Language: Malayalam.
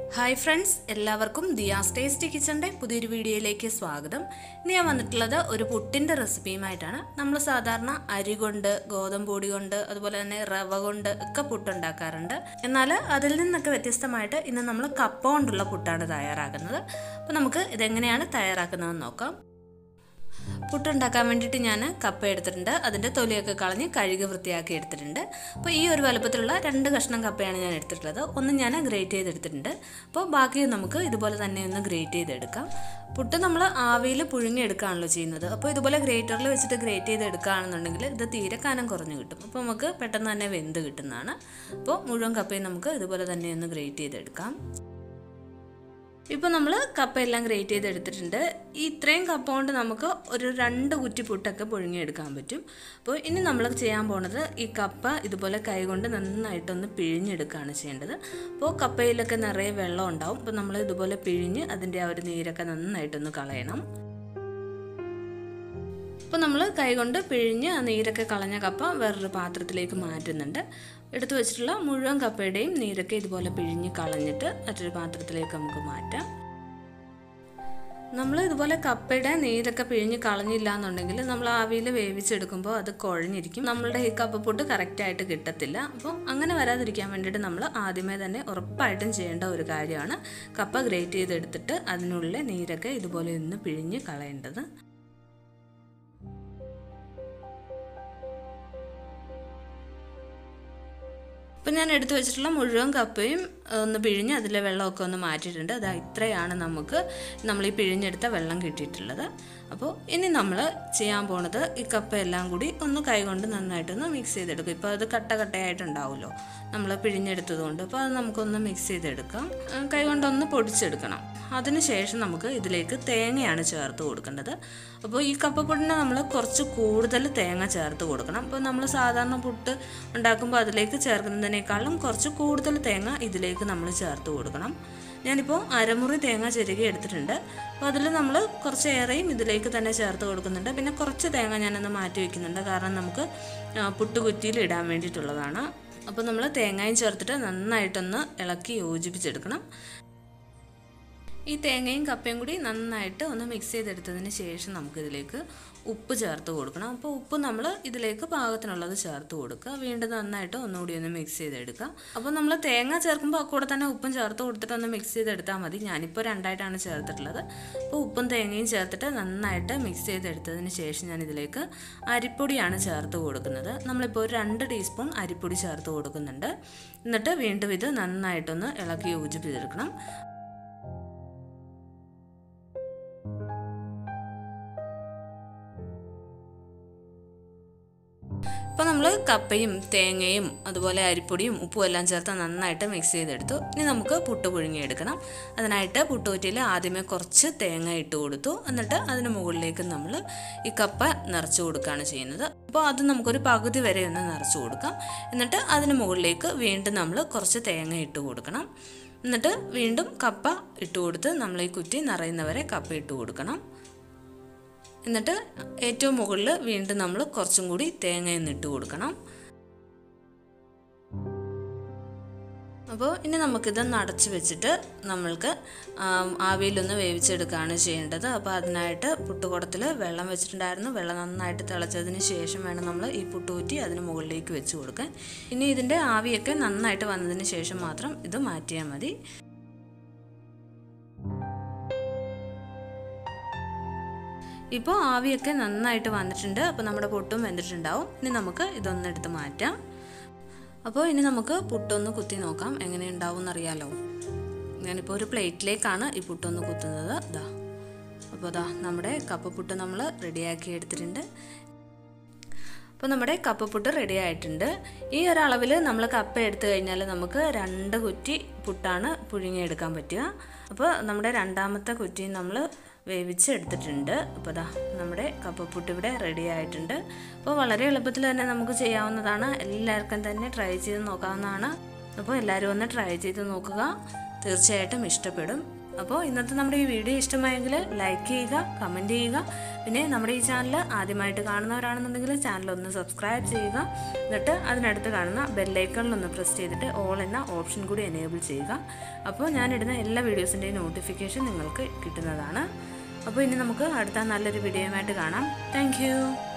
ഹായ് ഫ്രണ്ട്സ് എല്ലാവർക്കും ദിയാസ് ടേസ്റ്റി കിച്ചണിൻ്റെ പുതിയൊരു വീഡിയോയിലേക്ക് സ്വാഗതം ഇന്ന് ഞാൻ വന്നിട്ടുള്ളത് ഒരു പുട്ടിൻ്റെ റെസിപ്പിയുമായിട്ടാണ് നമ്മൾ സാധാരണ അരി കൊണ്ട് ഗോതമ്പ് പൊടി കൊണ്ട് അതുപോലെ തന്നെ റവ കൊണ്ട് ഒക്കെ പുട്ടുണ്ടാക്കാറുണ്ട് എന്നാൽ അതിൽ നിന്നൊക്കെ വ്യത്യസ്തമായിട്ട് ഇന്ന് നമ്മൾ കപ്പ കൊണ്ടുള്ള പുട്ടാണ് തയ്യാറാക്കുന്നത് അപ്പോൾ നമുക്ക് ഇതെങ്ങനെയാണ് തയ്യാറാക്കുന്നതെന്ന് നോക്കാം പുട്ടുണ്ടാക്കാൻ വേണ്ടിയിട്ട് ഞാൻ കപ്പ എടുത്തിട്ടുണ്ട് അതിൻ്റെ തൊലിയൊക്കെ കളഞ്ഞ് കഴുകി വൃത്തിയാക്കി എടുത്തിട്ടുണ്ട് അപ്പോൾ ഈ ഒരു വലുപ്പത്തിലുള്ള രണ്ട് കഷ്ണം കപ്പയാണ് ഞാൻ എടുത്തിട്ടുള്ളത് ഒന്ന് ഞാൻ ഗ്രേറ്റ് ചെയ്തെടുത്തിട്ടുണ്ട് അപ്പോൾ ബാക്കി നമുക്ക് ഇതുപോലെ തന്നെ ഒന്ന് ഗ്രേറ്റ് ചെയ്തെടുക്കാം പുട്ട് നമ്മൾ ആവിയിൽ പുഴുങ്ങിയെടുക്കുകയാണല്ലോ ചെയ്യുന്നത് അപ്പോൾ ഇതുപോലെ ഗ്രേറ്ററിൽ വെച്ചിട്ട് ഗ്രേറ്റ് ചെയ്തെടുക്കുകയാണെന്നുണ്ടെങ്കിൽ ഇത് തീരെ കനം കുറഞ്ഞു കിട്ടും അപ്പോൾ നമുക്ക് പെട്ടെന്ന് തന്നെ വെന്ത് കിട്ടുന്നതാണ് അപ്പോൾ മുഴുവൻ കപ്പയും നമുക്ക് ഇതുപോലെ തന്നെ ഒന്ന് ഗ്രേറ്റ് ചെയ്തെടുക്കാം ഇപ്പോൾ നമ്മൾ കപ്പയെല്ലാം ഗ്രേറ്റ് ചെയ്തെടുത്തിട്ടുണ്ട് ഈ ഇത്രയും കപ്പ കൊണ്ട് നമുക്ക് ഒരു രണ്ട് കുറ്റി പുട്ടൊക്കെ പുഴുങ്ങിയെടുക്കാൻ പറ്റും അപ്പോൾ ഇനി നമ്മൾ ചെയ്യാൻ പോണത് ഈ കപ്പ ഇതുപോലെ കൈകൊണ്ട് നന്നായിട്ടൊന്ന് പിഴിഞ്ഞെടുക്കുകയാണ് ചെയ്യേണ്ടത് അപ്പോൾ കപ്പയിലൊക്കെ നിറയെ വെള്ളം ഉണ്ടാവും അപ്പോൾ നമ്മൾ ഇതുപോലെ പിഴിഞ്ഞ് അതിൻ്റെ ആ ഒരു നീരൊക്കെ നന്നായിട്ടൊന്ന് കളയണം അപ്പോൾ നമ്മൾ കൈകൊണ്ട് പിഴിഞ്ഞ് ആ നീരൊക്കെ കളഞ്ഞ കപ്പ വേറൊരു പാത്രത്തിലേക്ക് മാറ്റുന്നുണ്ട് എടുത്തു വെച്ചിട്ടുള്ള മുഴുവൻ കപ്പയുടെയും നീരൊക്കെ ഇതുപോലെ പിഴിഞ്ഞ് കളഞ്ഞിട്ട് മറ്റൊരു പാത്രത്തിലേക്ക് നമുക്ക് മാറ്റാം നമ്മൾ ഇതുപോലെ കപ്പയുടെ നീരൊക്കെ പിഴിഞ്ഞ് കളഞ്ഞില്ല എന്നുണ്ടെങ്കിൽ നമ്മൾ ആവിയിൽ വേവിച്ചെടുക്കുമ്പോൾ അത് കുഴഞ്ഞിരിക്കും നമ്മളുടെ ഈ കപ്പപ്പൊട്ട് കറക്റ്റായിട്ട് കിട്ടത്തില്ല അപ്പോൾ അങ്ങനെ വരാതിരിക്കാൻ വേണ്ടിയിട്ട് നമ്മൾ ആദ്യമേ തന്നെ ഉറപ്പായിട്ടും ചെയ്യേണ്ട ഒരു കാര്യമാണ് കപ്പ ഗ്രേറ്റ് ചെയ്തെടുത്തിട്ട് അതിനുള്ളിലെ നീരൊക്കെ ഇതുപോലെ ഒന്ന് പിഴിഞ്ഞ് കളയേണ്ടത് ഇപ്പം ഞാൻ എടുത്തു വെച്ചിട്ടുള്ള മുഴുവൻ കപ്പയും ഒന്ന് പിഴിഞ്ഞ് അതിലെ വെള്ളമൊക്കെ ഒന്ന് മാറ്റിയിട്ടുണ്ട് അത് ഇത്രയാണ് നമുക്ക് നമ്മൾ ഈ പിഴിഞ്ഞെടുത്ത വെള്ളം കിട്ടിയിട്ടുള്ളത് അപ്പോൾ ഇനി നമ്മൾ ചെയ്യാൻ പോണത് ഈ കപ്പ എല്ലാം കൂടി ഒന്ന് കൈകൊണ്ട് നന്നായിട്ടൊന്ന് മിക്സ് ചെയ്തെടുക്കും ഇപ്പോൾ അത് കട്ട കട്ടയായിട്ടുണ്ടാവുമല്ലോ നമ്മൾ പിഴിഞ്ഞെടുത്തതുകൊണ്ട് അപ്പോൾ അത് നമുക്കൊന്ന് മിക്സ് ചെയ്തെടുക്കാം കൈകൊണ്ടൊന്ന് പൊടിച്ചെടുക്കണം അതിനുശേഷം നമുക്ക് ഇതിലേക്ക് തേങ്ങയാണ് ചേർത്ത് കൊടുക്കേണ്ടത് അപ്പോൾ ഈ കപ്പപ്പൊടിന് നമ്മൾ കുറച്ച് കൂടുതൽ തേങ്ങ ചേർത്ത് കൊടുക്കണം അപ്പോൾ നമ്മൾ സാധാരണ പുട്ട് ഉണ്ടാക്കുമ്പോൾ അതിലേക്ക് ചേർക്കുന്നതിനേക്കാളും കുറച്ച് കൂടുതൽ തേങ്ങ ഇതിലേക്ക് നമ്മൾ ചേർത്ത് കൊടുക്കണം ഞാനിപ്പോൾ അരമുറി തേങ്ങ ചെരുകി എടുത്തിട്ടുണ്ട് അപ്പോൾ അതിൽ നമ്മൾ കുറച്ച് ഏറെയും ഇതിലേക്ക് തന്നെ ചേർത്ത് കൊടുക്കുന്നുണ്ട് പിന്നെ കുറച്ച് തേങ്ങ ഞാനൊന്ന് മാറ്റി വയ്ക്കുന്നുണ്ട് കാരണം നമുക്ക് പുട്ടുകുറ്റിയിൽ ഇടാൻ വേണ്ടിയിട്ടുള്ളതാണ് അപ്പോൾ നമ്മൾ തേങ്ങയും ചേർത്തിട്ട് നന്നായിട്ടൊന്ന് ഇളക്കി യോജിപ്പിച്ചെടുക്കണം ഈ തേങ്ങയും കപ്പയും കൂടി നന്നായിട്ട് ഒന്ന് മിക്സ് ചെയ്തെടുത്തതിന് ശേഷം നമുക്കിതിലേക്ക് ഉപ്പ് ചേർത്ത് കൊടുക്കണം അപ്പോൾ ഉപ്പ് നമ്മൾ ഇതിലേക്ക് പാകത്തിനുള്ളത് ചേർത്ത് കൊടുക്കുക വീണ്ടും നന്നായിട്ട് ഒന്നുകൂടി ഒന്ന് മിക്സ് ചെയ്തെടുക്കുക അപ്പോൾ നമ്മൾ തേങ്ങ ചേർക്കുമ്പോൾ കൂടെ തന്നെ ഉപ്പും ചേർത്ത് കൊടുത്തിട്ട് ഒന്ന് മിക്സ് ചെയ്തെടുത്താൽ മതി ഞാനിപ്പോൾ രണ്ടായിട്ടാണ് ചേർത്തിട്ടുള്ളത് അപ്പോൾ ഉപ്പും തേങ്ങയും ചേർത്തിട്ട് നന്നായിട്ട് മിക്സ് ചെയ്തെടുത്തതിന് ശേഷം ഞാൻ ഇതിലേക്ക് അരിപ്പൊടിയാണ് ചേർത്ത് കൊടുക്കുന്നത് നമ്മളിപ്പോൾ ഒരു രണ്ട് ടീസ്പൂൺ അരിപ്പൊടി ചേർത്ത് കൊടുക്കുന്നുണ്ട് എന്നിട്ട് വീണ്ടും ഇത് നന്നായിട്ടൊന്ന് ഇളക്കി യോജിപ്പിച്ചെടുക്കണം ഇപ്പോൾ നമ്മൾ കപ്പയും തേങ്ങയും അതുപോലെ അരിപ്പൊടിയും ഉപ്പും എല്ലാം ചേർത്ത് നന്നായിട്ട് മിക്സ് ചെയ്തെടുത്തു ഇനി നമുക്ക് പുട്ട് പുഴുങ്ങിയെടുക്കണം അതിനായിട്ട് പുട്ടുകുറ്റിയിൽ ആദ്യമേ കുറച്ച് തേങ്ങ ഇട്ട് കൊടുത്തു എന്നിട്ട് അതിന് മുകളിലേക്ക് നമ്മൾ ഈ കപ്പ നിറച്ച് കൊടുക്കുകയാണ് ചെയ്യുന്നത് അപ്പോൾ അത് നമുക്കൊരു പകുതി വരെ ഒന്ന് നിറച്ച് കൊടുക്കാം എന്നിട്ട് അതിന് മുകളിലേക്ക് വീണ്ടും നമ്മൾ കുറച്ച് തേങ്ങ ഇട്ട് കൊടുക്കണം എന്നിട്ട് വീണ്ടും കപ്പ ഇട്ട് കൊടുത്ത് നമ്മൾ ഈ കുറ്റി നിറയുന്നവരെ കപ്പ ഇട്ട് കൊടുക്കണം എന്നിട്ട് ഏറ്റവും മുകളിൽ വീണ്ടും നമ്മൾ കുറച്ചും കൂടി തേങ്ങ ഇട്ട് കൊടുക്കണം അപ്പോൾ ഇനി നമുക്കിത് നടച്ച് വെച്ചിട്ട് നമ്മൾക്ക് ആവിയിലൊന്ന് വേവിച്ചെടുക്കുകയാണ് ചെയ്യേണ്ടത് അപ്പോൾ അതിനായിട്ട് പുട്ടുകുടത്തിൽ വെള്ളം വെച്ചിട്ടുണ്ടായിരുന്നു വെള്ളം നന്നായിട്ട് തിളച്ചതിന് ശേഷം വേണം നമ്മൾ ഈ പുട്ടുകുറ്റി അതിന് മുകളിലേക്ക് വെച്ച് കൊടുക്കാൻ ഇനി ഇതിൻ്റെ ആവിയൊക്കെ നന്നായിട്ട് വന്നതിന് ശേഷം മാത്രം ഇത് മാറ്റിയാൽ മതി ഇപ്പോൾ ആവിയൊക്കെ നന്നായിട്ട് വന്നിട്ടുണ്ട് അപ്പോൾ നമ്മുടെ പുട്ടും വെന്തിട്ടുണ്ടാവും ഇനി നമുക്ക് ഇതൊന്നെടുത്ത് മാറ്റാം അപ്പോൾ ഇനി നമുക്ക് പുട്ടൊന്ന് കുത്തി നോക്കാം എങ്ങനെ ഉണ്ടാവും എന്നറിയാലോ ഞാനിപ്പോൾ ഒരു പ്ലേറ്റിലേക്കാണ് ഈ പുട്ടൊന്ന് കുത്തുന്നത് ഇതാ അപ്പോൾ ഇതാ നമ്മുടെ കപ്പപ്പുട്ട് നമ്മൾ റെഡിയാക്കി എടുത്തിട്ടുണ്ട് അപ്പോൾ നമ്മുടെ കപ്പപ്പുട്ട് റെഡി ആയിട്ടുണ്ട് ഈ ഒരളവിൽ നമ്മൾ കപ്പ എടുത്തു കഴിഞ്ഞാൽ നമുക്ക് രണ്ട് കുറ്റി പുട്ടാണ് പുഴുങ്ങിയെടുക്കാൻ പറ്റുക അപ്പോൾ നമ്മുടെ രണ്ടാമത്തെ കുറ്റി നമ്മൾ വേവിച്ചെടുത്തിട്ടുണ്ട് അപ്പോൾ ദാ നമ്മുടെ കപ്പപ്പുട്ട് ഇവിടെ റെഡി ആയിട്ടുണ്ട് അപ്പോൾ വളരെ എളുപ്പത്തിൽ തന്നെ നമുക്ക് ചെയ്യാവുന്നതാണ് എല്ലാവർക്കും തന്നെ ട്രൈ ചെയ്ത് നോക്കാവുന്നതാണ് അപ്പോൾ എല്ലാവരും ഒന്ന് ട്രൈ ചെയ്ത് നോക്കുക തീർച്ചയായിട്ടും ഇഷ്ടപ്പെടും അപ്പോൾ ഇന്നത്തെ നമ്മുടെ ഈ വീഡിയോ ഇഷ്ടമായെങ്കിൽ ലൈക്ക് ചെയ്യുക കമൻറ്റ് ചെയ്യുക പിന്നെ നമ്മുടെ ഈ ചാനൽ ആദ്യമായിട്ട് കാണുന്നവരാണെന്നുണ്ടെങ്കിൽ ചാനൽ ഒന്ന് സബ്സ്ക്രൈബ് ചെയ്യുക എന്നിട്ട് അതിനടുത്ത് കാണുന്ന ബെല്ലൈക്കണിലൊന്ന് പ്രസ് ചെയ്തിട്ട് ഓൾ എന്ന ഓപ്ഷൻ കൂടി എനേബിൾ ചെയ്യുക അപ്പോൾ ഞാനിടുന്ന എല്ലാ വീഡിയോസിൻ്റെയും നോട്ടിഫിക്കേഷൻ നിങ്ങൾക്ക് കിട്ടുന്നതാണ് അപ്പോൾ ഇനി നമുക്ക് അടുത്ത നല്ലൊരു വീഡിയോയുമായിട്ട് കാണാം താങ്ക്